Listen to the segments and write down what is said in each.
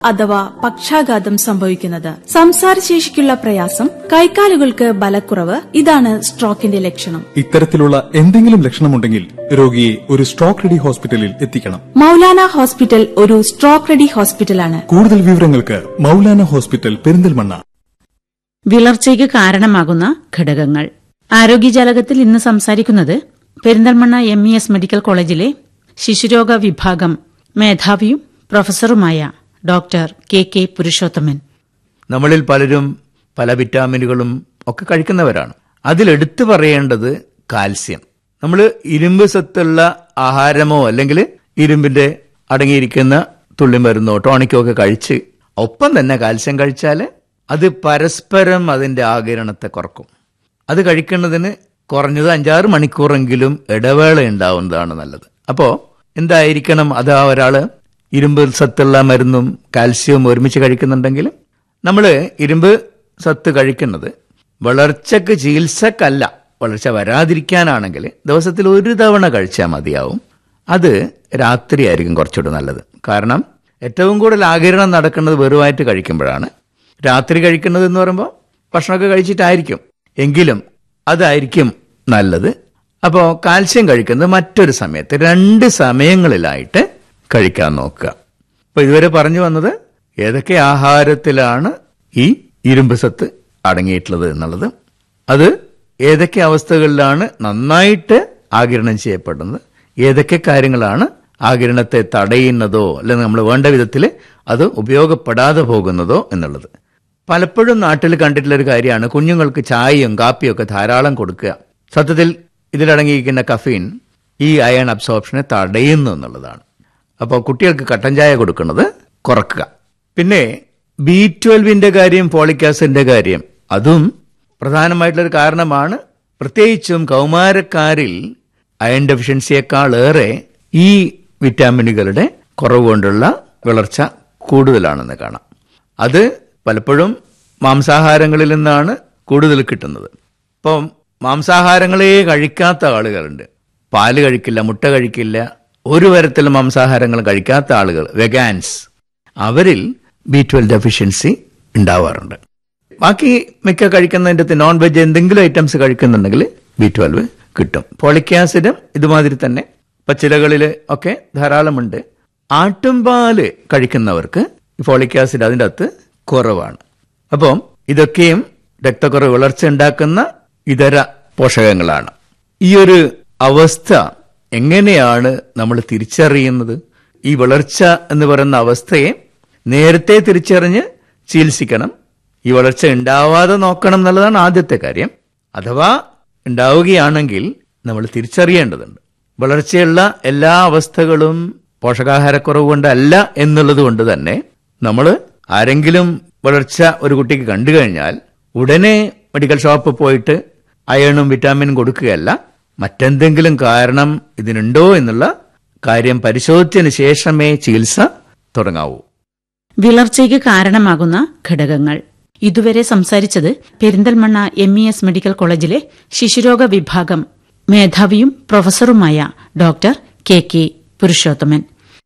അഥവാ പക്ഷാഘാതം സംഭവിക്കുന്നത് സംസാരശേഷിക്കുള്ള പ്രയാസം കൈക്കാലുകൾക്ക് ബലക്കുറവ് ഇതാണ് സ്ട്രോക്കിന്റെ ലക്ഷണം ഇത്തരത്തിലുള്ള എന്തെങ്കിലും ലക്ഷണമുണ്ടെങ്കിൽ രോഗിയെ ഒരു സ്ട്രോക്ക് റെഡി ഹോസ്പിറ്റലിൽ എത്തിക്കണം മൗലാന ഹോസ്പിറ്റൽ ഒരു സ്ട്രോക്ക് റെഡി ഹോസ്പിറ്റലാണ് കൂടുതൽ വിവരങ്ങൾക്ക് മൗലാന ഹോസ്പിറ്റൽ പെരിന്തൽമണ്ണ വിളർച്ചയ്ക്ക് കാരണമാകുന്ന ഘടകങ്ങൾ ആരോഗ്യജാലകത്തിൽ ഇന്ന് സംസാരിക്കുന്നത് Perinthalmanna M E S medical കോളേജിലെ ശിശുരോഗ വിഭാഗം മേധാവിയും പ്രൊഫസറുമായ ഡോക്ടർ കെ കെ പുരുഷോത്തമൻ നമ്മളിൽ പലരും പല വിറ്റാമിനുകളും ഒക്കെ കഴിക്കുന്നവരാണ് അതിലെടുത്തു പറയേണ്ടത് കാൽസ്യം നമ്മൾ ഇരുമ്പ് സത്തുള്ള ആഹാരമോ അല്ലെങ്കിൽ ഇരുമ്പിന്റെ അടങ്ങിയിരിക്കുന്ന തുള്ളിമരുന്നോ ടോണിക്കോ ഒക്കെ കഴിച്ച് ഒപ്പം തന്നെ കാൽസ്യം കഴിച്ചാൽ അത് പരസ്പരം അതിന്റെ ആകിരണത്തെ കുറക്കും അത് കഴിക്കുന്നതിന് കുറഞ്ഞത് അഞ്ചാറ് മണിക്കൂറെങ്കിലും ഇടവേള ഉണ്ടാവുന്നതാണ് നല്ലത് അപ്പോൾ എന്തായിരിക്കണം അത് ആ ഒരാള് ഇരുമ്പ് സത്തുള്ള മരുന്നും കാൽസ്യവും ഒരുമിച്ച് കഴിക്കുന്നുണ്ടെങ്കിൽ നമ്മൾ ഇരുമ്പ് സത്ത് കഴിക്കുന്നത് വളർച്ചക്ക് ചികിത്സക്കല്ല വളർച്ച വരാതിരിക്കാനാണെങ്കിൽ ദിവസത്തിൽ ഒരു തവണ കഴിച്ചാൽ മതിയാവും അത് രാത്രിയായിരിക്കും കുറച്ചുകൂടെ നല്ലത് കാരണം ഏറ്റവും കൂടുതൽ ആകിരണം നടക്കുന്നത് വെറുമായിട്ട് കഴിക്കുമ്പോഴാണ് രാത്രി കഴിക്കുന്നത് എന്ന് പറയുമ്പോൾ ഭക്ഷണമൊക്കെ കഴിച്ചിട്ടായിരിക്കും എങ്കിലും അതായിരിക്കും നല്ലത് അപ്പോൾ കാൽസ്യം കഴിക്കുന്നത് മറ്റൊരു സമയത്ത് രണ്ട് സമയങ്ങളിലായിട്ട് കഴിക്കാൻ നോക്കുക അപ്പൊ ഇതുവരെ പറഞ്ഞു വന്നത് ഏതൊക്കെ ആഹാരത്തിലാണ് ഈ ഇരുമ്പ് സത്ത് അടങ്ങിയിട്ടുള്ളത് എന്നുള്ളത് അത് ഏതൊക്കെ അവസ്ഥകളിലാണ് നന്നായിട്ട് ആകിരണം ചെയ്യപ്പെടുന്നത് ഏതൊക്കെ കാര്യങ്ങളാണ് ആകിരണത്തെ തടയുന്നതോ അല്ലെങ്കിൽ നമ്മൾ വേണ്ട വിധത്തിൽ അത് ഉപയോഗപ്പെടാതെ പോകുന്നതോ എന്നുള്ളത് പലപ്പോഴും നാട്ടിൽ കണ്ടിട്ടുള്ള ഒരു കാര്യമാണ് കുഞ്ഞുങ്ങൾക്ക് ചായയും കാപ്പിയും ഒക്കെ ധാരാളം കൊടുക്കുക സത്യത്തിൽ ഇതിലടങ്ങിയിരിക്കുന്ന കഫീൻ ഈ അയൺ അബ്സോർപ്ഷനെ തടയുന്നു എന്നുള്ളതാണ് അപ്പോൾ കുട്ടികൾക്ക് കട്ടൻ ചായ കൊടുക്കുന്നത് കുറക്കുക പിന്നെ ബി ട്വൽവിന്റെ കാര്യം ഫോളിക് ആസിഡിന്റെ കാര്യം അതും പ്രധാനമായിട്ടുള്ളൊരു കാരണമാണ് പ്രത്യേകിച്ചും കൗമാരക്കാരിൽ അയൺ ഡെഫിഷ്യൻസിയേക്കാൾ ഏറെ ഈ വിറ്റാമിനുകളുടെ കുറവ് കൊണ്ടുള്ള വളർച്ച കൂടുതലാണെന്ന് കാണാം അത് പലപ്പോഴും മാംസാഹാരങ്ങളിൽ നിന്നാണ് കൂടുതൽ കിട്ടുന്നത് ഇപ്പം മാംസാഹാരങ്ങളെ കഴിക്കാത്ത ആളുകളുണ്ട് പാല് കഴിക്കില്ല മുട്ട കഴിക്കില്ല ഒരു തരത്തിലും മാംസാഹാരങ്ങൾ കഴിക്കാത്ത ആളുകൾ വെഗാൻസ് അവരിൽ ബി ട്വൽവ് ഡെഫിഷ്യൻസി ഉണ്ടാവാറുണ്ട് ബാക്കി മിക്ക കഴിക്കുന്നതിൻ്റെ നോൺ വെജ് എന്തെങ്കിലും ഐറ്റംസ് കഴിക്കുന്നുണ്ടെങ്കിൽ ബി ട്വൽവ് കിട്ടും ഫോളിക് ആസിഡും ഇതുമാതിരി തന്നെ പച്ചിലകളിൽ ഒക്കെ ധാരാളമുണ്ട് ആട്ടുംപാല് കഴിക്കുന്നവർക്ക് ഫോളിക് ആസിഡ് അതിൻ്റെ അകത്ത് കുറവാണ് അപ്പം ഇതൊക്കെയും രക്തക്കുറവ് വളർച്ച ഉണ്ടാക്കുന്ന ഇതര പോഷകങ്ങളാണ് ഈ ഒരു അവസ്ഥ എങ്ങനെയാണ് നമ്മൾ തിരിച്ചറിയുന്നത് ഈ വളർച്ച എന്ന് പറയുന്ന അവസ്ഥയെ നേരത്തെ തിരിച്ചറിഞ്ഞ് ചികിത്സിക്കണം ഈ വളർച്ച ഉണ്ടാവാതെ നോക്കണം എന്നുള്ളതാണ് ആദ്യത്തെ കാര്യം അഥവാ ഉണ്ടാവുകയാണെങ്കിൽ നമ്മൾ തിരിച്ചറിയേണ്ടതുണ്ട് വളർച്ചയുള്ള എല്ലാ അവസ്ഥകളും പോഷകാഹാരക്കുറവ് കൊണ്ടല്ല എന്നുള്ളത് കൊണ്ട് തന്നെ നമ്മൾ ആരെങ്കിലും വളർച്ച ഒരു കുട്ടിക്ക് കണ്ടു കഴിഞ്ഞാൽ ഉടനെ മെഡിക്കൽ ഷോപ്പിൽ പോയിട്ട് അയണും വിറ്റാമിനും കൊടുക്കുകയല്ല മറ്റെന്തെങ്കിലും കാരണം ഇതിനുണ്ടോ എന്നുള്ള കാര്യം പരിശോധിച്ചതിന് ശേഷമേ ചികിത്സ തുടങ്ങാവൂ വിളർച്ചയ്ക്ക് കാരണമാകുന്ന ഘടകങ്ങൾ ഇതുവരെ സംസാരിച്ചത് Perinthalmanna M E S medical കോളേജിലെ ശിശുരോഗ വിഭാഗം മേധാവിയും പ്രൊഫസറുമായ doctor K K Purushothaman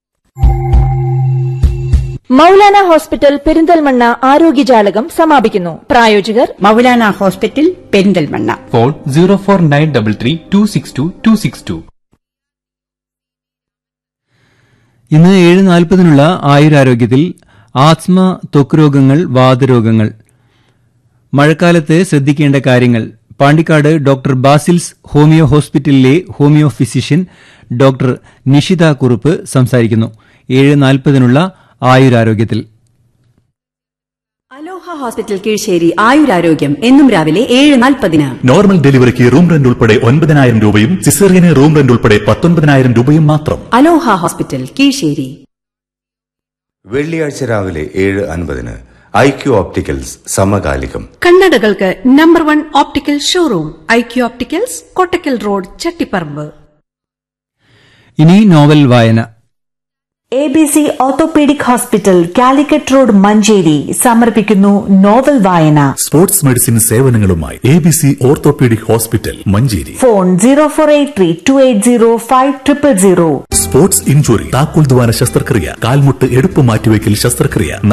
Moulana hospital Perinthalmanna ആരോഗ്യജാലകം സമാപിക്കുന്നു പ്രായോജകർ Moulana hospital Perinthalmanna phone zero four nine double three two six two two six two ഇന്ന് ഏഴ് നാൽപ്പതിനുള്ള ആയുരാരോഗ്യത്തിൽ ആസ്മ ത്വക്ക് രോഗങ്ങൾ വാതരോഗങ്ങൾ മഴക്കാലത്ത് ശ്രദ്ധിക്കേണ്ട കാര്യങ്ങൾ പാണ്ടിക്കാട് ഡോക്ടർ ബാസിൽസ് ഹോമിയോ ഹോസ്പിറ്റലിലെ homeo physician doctor Nishitha Kurup സംസാരിക്കുന്നു ഏഴ് നാൽപ്പതിനുള്ള ആയുരാരോഗ്യത്തിൽ അലോഹ ഹോസ്പിറ്റൽ കീഴ്ശ്ശേരി ആയുരാരോഗ്യം എന്നും രാവിലെ ഏഴ് നാൽപ്പതിന് നോർമൽ ഡെലിവറിക്ക് റൂം റെന്റ് ഉൾപ്പെടെ ഒൻപതിനായിരം രൂപയും സിസേറിയന് റൂം റെന്റ് ഉൾപ്പെടെ പത്തൊൻപതിനായിരം രൂപയും മാത്രം അലോഹ ഹോസ്പിറ്റൽ കീഴ്ശ്ശേരി വെള്ളിയാഴ്ച രാവിലെ ഏഴ് അൻപതിന് ഐ ക്യു ഓപ്റ്റിക്കൽസ് സമകാലികം കണ്ണടകൾക്ക് number one optical showroom I Q opticals Kottakkal road Chattiparamba ഇനി നോവൽ വായന A B C orthopaedic hospital Calicut road Manjeri സമർപ്പിക്കുന്നു നോവൽ വായന സ്പോർട്സ് മെഡിസിൻ സേവനങ്ങളുമായി A B C orthopaedic hospital Manjeri phone zero four eight three two eight zero five triple zero sports injury താക്കോൽ ദ്വാര ശസ്ത്രക്രിയ കാൽമുട്ട് എടുപ്പ് മാറ്റിവെക്കൽ ശസ്ത്രക്രിയ